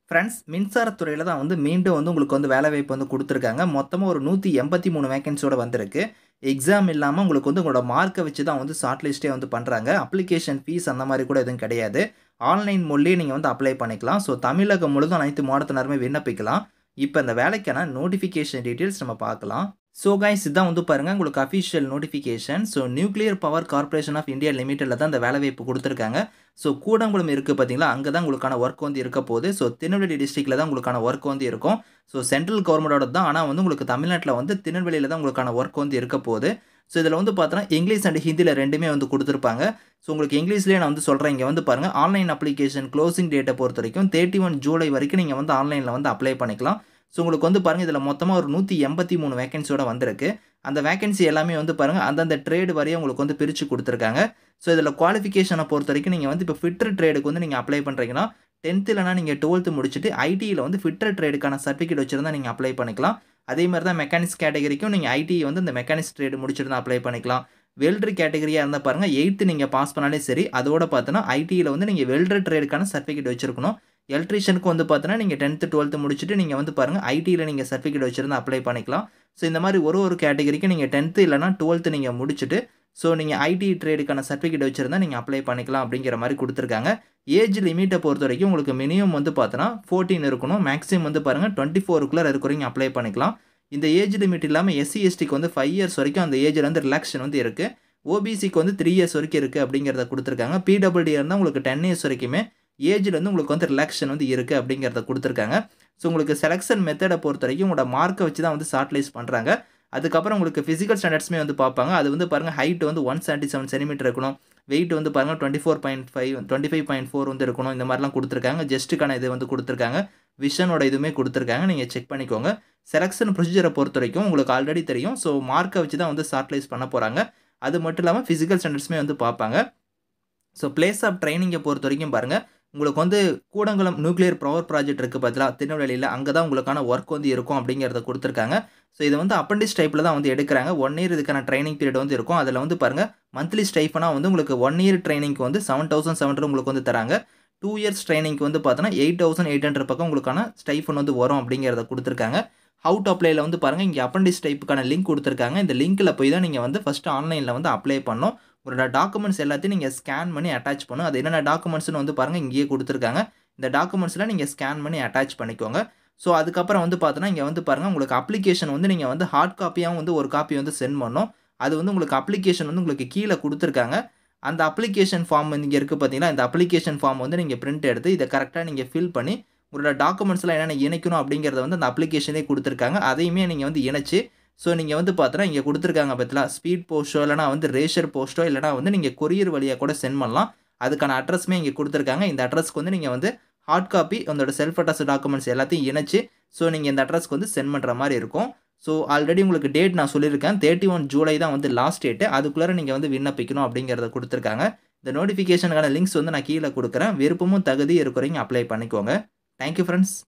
Friends மின்சாரத்துறையில தான் வந்து மீண்டும் வந்து உங்களுக்கு வந்து வேலைவாய்ப்பு வந்து குடுத்துருக்காங்க. மொத்தமா ஒரு 183 வேக்கன்ஸியோட வந்திருக்கு. எக்ஸாம் இல்லாம உங்களுக்கு வந்து உங்களோட மார்க்க வச்சு தான் வந்து ஷார்ட் லிஸ்ட்டே வந்து பண்றாங்க. அப்ளிகேஷன் ஃபீஸ் அந்த மாரி கூட எதுவும் கிடையாது. ஆன்லைன் மோட்லயே நீங்க வந்து அப்ளை பண்ணிக்கலாம். ஸோ தமிழகம் முழுதும் அனைத்து மாவட்டத்தினருமே விண்ணப்பிக்கலாம். இப்ப இந்த வேலைக்கான நோட்டிஃபிகேஷன் டீட்டெயில்ஸ் நம்ம பார்க்கலாம். ஸோ கைஸ் இதான் வந்து பாருங்க உங்களுக்கு official notification. So nuclear power corporation of India லிமிடெட்ல தான் இந்த வேலைவாய்ப்பு குடுத்துருக்காங்க. ஸோ கூடங்குளம் இருக்கு பார்த்தீங்களா, அங்க தான் உங்களுக்கான ஒர்க் வந்து இருக்க போகுது. ஸோ திருநெல்வேலி டிஸ்ட்ரிக்ட்ல தான் உங்களுக்கான ஒர்க் வந்து இருக்கும். ஸோ சென்ட்ரல் கவர்மெண்டோடது தான். ஆனா வந்து உங்களுக்கு தமிழ்நாட்ல வந்து திருநெல்வேலியில தான் உங்களுக்கான ஒர்க் வந்து இருக்க போகுது. ஸோ இதில வந்து பார்த்தோன்னா, இங்கிலீஷ் அண்ட் ஹிந்தில 2மே வந்து குடுத்துருப்பாங்க. ஸோ உங்களுக்கு இங்கிலீஷ்லயே நான் வந்து சொல்றேன். இங்க வந்து பாருங்க ஆன்லைன் அப்ளிகேஷன் குளோசிங் டேட்ட பொறுத்தவரைக்கும் 31 ஜூலை வரைக்கும் நீங்க வந்து ஆன்லைன்ல வந்து அப்ளை பண்ணிக்கலாம். ஸோ உங்களுக்கு வந்து பாருங்க இதில மொத்தமா ஒரு 183 வேக்கன்ஸியோட வந்திருக்கு. அந்த வேக்கன்ஸி எல்லாமே வந்து பாருங்க அந்தந்த ட்ரேட் வாரியா உங்களுக்கு வந்து பிரிச்சு குடுத்துருக்காங்க. ஸோ இதில குவாலிஃபிகேஷன பொறுத்தவரைக்கும் நீங்க வந்து இப்ப ஃபிட்டர் ட்ரேடுக்கு வந்து நீங்க அப்ளை பண்றீங்கன்னா, 10த் இல்லன்னா நீங்க 12த் முடிச்சுட்டு ஐடியில வந்து ஃபிட்டர் ட்ரேடுக்கான சர்டிஃபிகேட் வச்சிருந்தா நீங்க அப்ளை பண்ணிக்கலாம். அதே மாரி தான் மெக்கானிக்ஸ் கேட்டகரிக்கும் நீங்க ஐடி வந்து இந்த மெக்கானிக்ஸ் ட்ரேட் முடிச்சிருந்தா அப்ளை பண்ணிக்கலாம். வெல்டர் கேட்டகரியா இருந்தா பாருங்க 8த் நீங்க பாஸ் பண்ணாலே சரி. அதோட பார்த்தோன்னா ஐடியில வந்து நீங்க வெல்டர் ட்ரேடுக்கான சர்டிஃபிகேட் வச்சிருக்கணும். எலக்ட்ரீஷியனுக்கு வந்து பார்த்தோன்னா, நீங்க 10த், 12த் முடிச்சுட்டு நீங்க வந்து பாருங்க ஐடியில நீங்க சர்டிஃபிகேட் வச்சிருந்தா அப்ளை பண்ணிக்கலாம். ஸோ இந்த மாரி ஒரு ஒரு கேட்டகரிக்கும் நீங்க 10த் இல்லன்னா 12த் நீங்க முடிச்சுட்டு, ஸோ நீங்க ஐடி ட்ரேடுக்கான சர்டிஃபிகேட் வச்சிருந்தா நீங்க அப்ளை பண்ணிக்கலாம் அப்படிங்கிற மாரி குடுத்துருக்காங்க. ஏஜ் லிமிட்ட பொறுத்தவரைக்கும் உங்களுக்கு மினிமம் வந்து பார்த்தோன்னா 14 இருக்கணும். மேக்ஸிமம் வந்து பாருங்க 24க்குள்ள இருக்கிறவங்க அப்ளை பண்ணிக்கலாம். இந்த ஏஜ் லிமிட் இல்லாம எஸ்சி, எஸ்டிக்கு வந்து 5 இயர்ஸ் வரைக்கும் அந்த ஏஜ்ல வந்து ரிலாக்சேஷன் வந்து இருக்கு. ஓபிசிக்கு வந்து 3 இயர்ஸ் வரைக்கும் இருக்கு அப்படிங்கிறத குடுத்துருக்காங்க. பிடபிள்யூடி இருந்தா உங்களுக்கு 10 இயர்ஸ் வரைக்குமே ஏஜ்ல வந்து உங்களுக்கு வந்து ரிலாக்சேஷன் வந்து இருக்கு அப்படிங்கிறத குடுத்துருக்காங்க. ஸோ உங்களுக்கு செலக்ஷன் மெத்தட பொறுத்தவரைக்கும் உங்களோட மார்க்க வச்சு தான் வந்து ஷார்ட் லிஸ்ட் பண்றாங்க. அதுக்கப்புறம் உங்களுக்கு பிசிக்கல் ஸ்டாண்டர்ட்ஸ்மே வந்து பார்ப்பாங்க. அது வந்து பாருங்க ஹைட் வந்து 177 சென்டிமீட்டர் இருக்கணும். வெயிட் வந்து பாருங்க 24.5 25.4 வந்து இருக்கணும். இந்த மாரிலாம் குடுத்துருக்காங்க. ஜெஸ்ட்டுக்கான இது வந்து குடுத்துருக்காங்க. விஷனோட இதுவுமே குடுத்துருக்காங்க. நீங்க செக் பண்ணிக்கோங்க. செலக்ஷன் ப்ரொசீஜர பொறுத்தவரைக்கும் உங்களுக்கு ஆல்ரெடி தெரியும். ஸோ மார்க்க வச்சு தான் வந்து ஷார்ட் லிஸ்ட் பண்ண போறாங்க. அது மட்டும் இல்லாம பிசிக்கல் ஸ்டாண்டர்ட்ஸ்மே வந்து பார்ப்பாங்க. ஸோ பிளேஸ் ஆஃப் ட்ரெய்னிங்க பொறுத்தவரைக்கும் பாருங்க, உங்களுக்கு வந்து கூடங்குளம் நியூக்ளியர் பவர் ப்ராஜெக்ட் இருக்கு பார்த்தீங்களா, திருநெல்வேலியில அங்க தான் உங்களுக்கான ஒர்க் வந்து இருக்கும் அப்படிங்கிறத குடுத்துருக்காங்க. ஸோ இத வந்து அப்ரண்டிஸ் டைப்ல தான் வந்து எடுக்குறாங்க. 1 இயர் இதுக்கான ட்ரெய்னிங் பீரியட் வந்து இருக்கும். அதில வந்து பாருங்க மந்த்லி ஸ்டைஃபனா வந்து உங்களுக்கு 1 இயர் ட்ரெய்னிங்க்கு வந்து 7700 உங்களுக்கு வந்து தராங்க. 2 இயர்ஸ் ட்ரெய்னிங்க்கு வந்து பார்த்தோன்னா 8800 பக்கம் உங்களுக்கான ஸ்டைஃபன் வந்து வரும் அப்படிங்கிறத குடுத்துருக்காங்க. ஹவ் டூ அப்ளைல வந்து பாருங்க இங்க அப்ரண்டிஸ் டைப்புக்கான லிங்க் குடுத்துருக்காங்க. இந்த லிங்க்ல போய் தான் நீங்க வந்து ஃபர்ஸ்ட் ஆன்லைன்ல வந்து அப்ளை பண்ணணும். உங்களோட டாக்குமெண்ட்ஸ் எல்லாத்தையும் நீங்க ஸ்கேன் பண்ணி அட்டாச் பண்ணணும். அது என்னென்ன டாக்குமெண்ட்ஸ்ன்னு வந்து பாருங்க இங்கேயே குடுத்துருக்காங்க. இந்த டாக்குமெண்ட்ஸ்ல நீங்க ஸ்கேன் பண்ணி அட்டாச் பண்ணிக்கோங்க. ஸோ அதுக்கப்புறம் வந்து பார்த்தோன்னா, இங்க வந்து பாருங்க உங்களுக்கு அப்ளிகேஷன் வந்து நீங்க வந்து ஹார்ட் காப்பியாவும் வந்து ஒரு காப்பி வந்து சென்ட் பண்ணணும். அது வந்து உங்களுக்கு அப்ளிகேஷன் வந்து உங்களுக்கு கீழ குடுத்துருக்காங்க. அந்த அப்ளிகேஷன் ஃபார்ம் இங்க இருக்கு பார்த்தீங்களா, இந்த அப்ளிகேஷன் ஃபார்ம் வந்து நீங்க பிரிண்ட் எடுத்து இத கரெக்ட்டா நீங்க ஃபில் பண்ணி உங்களோட டாக்குமெண்ட்ஸ்லாம் என்னென்ன இணைக்கணும் அப்படிங்கிறத வந்து அந்த அப்ளிகேஷன்லயே குடுத்துருக்காங்க. அதையுமே நீங்க வந்து இணைச்சு, ஸோ நீங்க வந்து பார்த்தோன்னா, இங்க குடுத்துருக்காங்க பார்த்தீங்களா, ஸ்பீட் போஸ்ட்டோ இல்லன்னா வந்து ரேஷர் போஸ்ட்டோ இல்லன்னா வந்து நீங்க கொரியர் வழியா கூட சென்ட் பண்ணலாம். அதுக்கான அட்ரஸுமே இங்க குடுத்துருக்காங்க. இந்த அட்ரஸ்க்கு வந்து நீங்க வந்து ஹார்ட் காப்பி உங்களோட செல்ஃப் அட்டஸ்ட் டாக்குமெண்ட்ஸ் எல்லாத்தையும் இணைச்சு, ஸோ நீங்க இந்த அட்ரஸ்க்கு வந்து சென்ட் பண்ற மாரி இருக்கும். ஸோ ஆல்ரெடி உங்களுக்கு டேட் நான் சொல்லியிருக்கேன். 31 ஜூலை தான் வந்து லாஸ்ட் டேட். அதுக்குள்ளார நீங்க வந்து விண்ணப்பிக்கணும் அப்படிங்கிறத குடுத்துருக்காங்க. இந்த நோட்டிஃபிகேஷனுக்கான லிங்க்ஸ் வந்து நான் கீழ குடுக்குறேன். விருப்பமும் தகுதியும் இருக்கிறவங்க அப்ளை பண்ணிக்கோங்க. Thank you friends.